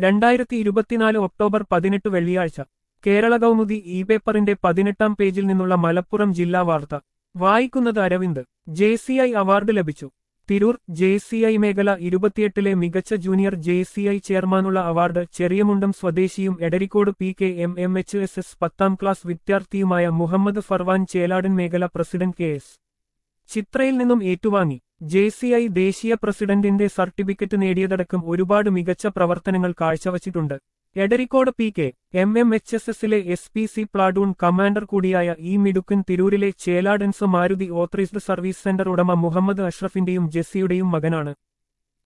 രണ്ടായിരത്തി ഇരുപത്തിനാല് ഒക്ടോബർ പതിനെട്ട് വെള്ളിയാഴ്ച കേരള കൗമുദി ഇ പേപ്പറിന്റെ പതിനെട്ടാം പേജിൽ നിന്നുള്ള മലപ്പുറം ജില്ലാ വാർത്ത വായിക്കുന്നത് Aravind J C I award ലഭിച്ചു തിരൂർ ജെ സി ഐ മേഖല ഇരുപത്തിയെട്ടിലെ മികച്ച ജൂനിയർ ജെ സി ഐ ചെയർമാനുള്ള അവാർഡ് ചെറിയമുണ്ടം സ്വദേശിയും Edarikode P K M M H S S പത്താം ക്ലാസ് വിദ്യാർത്ഥിയുമായ മുഹമ്മദ് ഫർവാൻ ചേലാടൻ മേഖല പ്രസിഡന്റ് കെ എസ് ചിത്രയിൽ നിന്നും ഏറ്റുവാങ്ങി ജെ സി ഐ ദേശീയ പ്രസിഡന്റിന്റെ സർട്ടിഫിക്കറ്റ് നേടിയതടക്കം ഒരുപാട് മികച്ച പ്രവർത്തനങ്ങൾ കാഴ്ചവച്ചിട്ടുണ്ട് Edarikode P K M M H S എസിലെ S P C platoon commander കൂടിയായ ഈ മിടുക്കൻ തിരൂരിലെ ചേലാഡൻസ് മാരുതി ഓത്തറൈസ്ഡ് സർവീസ് സെന്റർ ഉടമ മുഹമ്മദ് അഷ്റഫിന്റെയും ജെസ്സിയുടെയും മകനാണ്